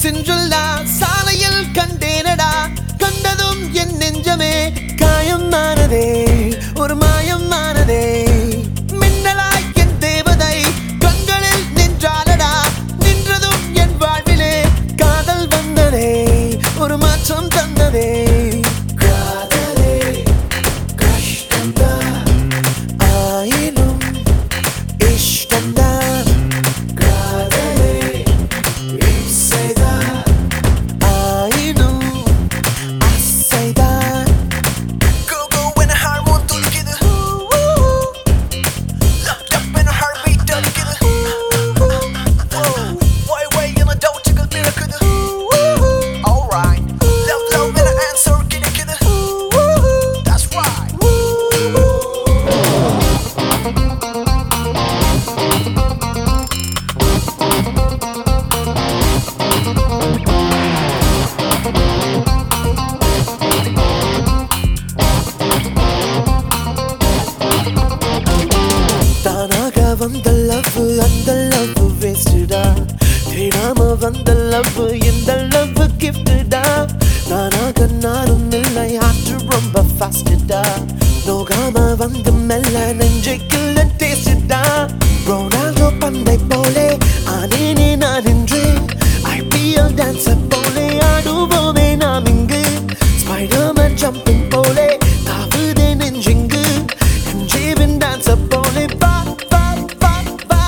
சின்றுல்லா சாலையில் கண்டேனடா கண்டதும் என் நெஞ்சமே காயமானதே ஒரு மாயமானதே மின்னலாய் என் தேவதை கண்களில் நின்றாலடா நின்றதும் என் வாழ்விலே காதல் வந்ததே ஒரு மாற்றம் தந்ததே காதலே கஷ்டம்தான் ஆயினும் இஷ்டம்தான் காதலே இசைதான் ஆயினும் ஆசைதான் Go go when a heart won't do together. Locked up in a heartbeat done together. Whoa, why why in a doubt to get miracle. Alright, love love and an answer get it get it. That's right. தானாக வந்த love அந்த love வேஸ்டா தேடாம வந்த love இந்த love கிஃப்டா நானாக நானும் இல்லை ஆற்று ரொம்ப ஃபாஸ்டா நோகாம வந்து மெல்ல நெஞ்சைக்குள்ள டேஸ்டா ரொனால்டோ பந்தை போலே ஆனேனே நான் இன்று ஐபிஎல் டான்ஸர் போலே ஆடுவோமே நாம் இங்கு ஸ்பைடர்மேன் ஜம்பிங் போலே தாவுதே நெஞ்சிங்கு எம்ஜேவின் டான்ஸர் போலே பா பா பா பா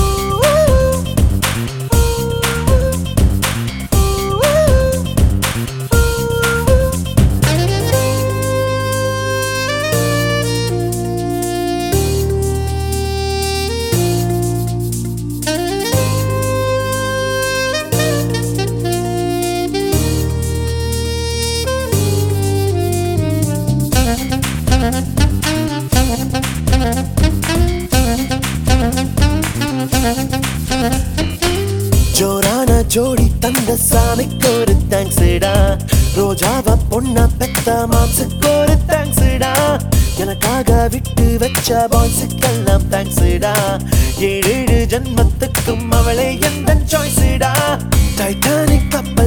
ஜோரான ஜோடி தந்த சாமிக்கு ஒரு தேங்க்ஸ்டா ரோஜாவ பொண்ணா பெத்த மாம்சுக்கு ஒரு தேங்க்ஸ்டா எனக்காக விட்டு வச்ச பாய்ஸுக்கெல்லாம் தேங்க்ஸ்டா ஏழு ஏழு ஜன்மத்துக்கும் அவளே எந்த சாய்ஸ்டா டைட்டானிக் கப்பல்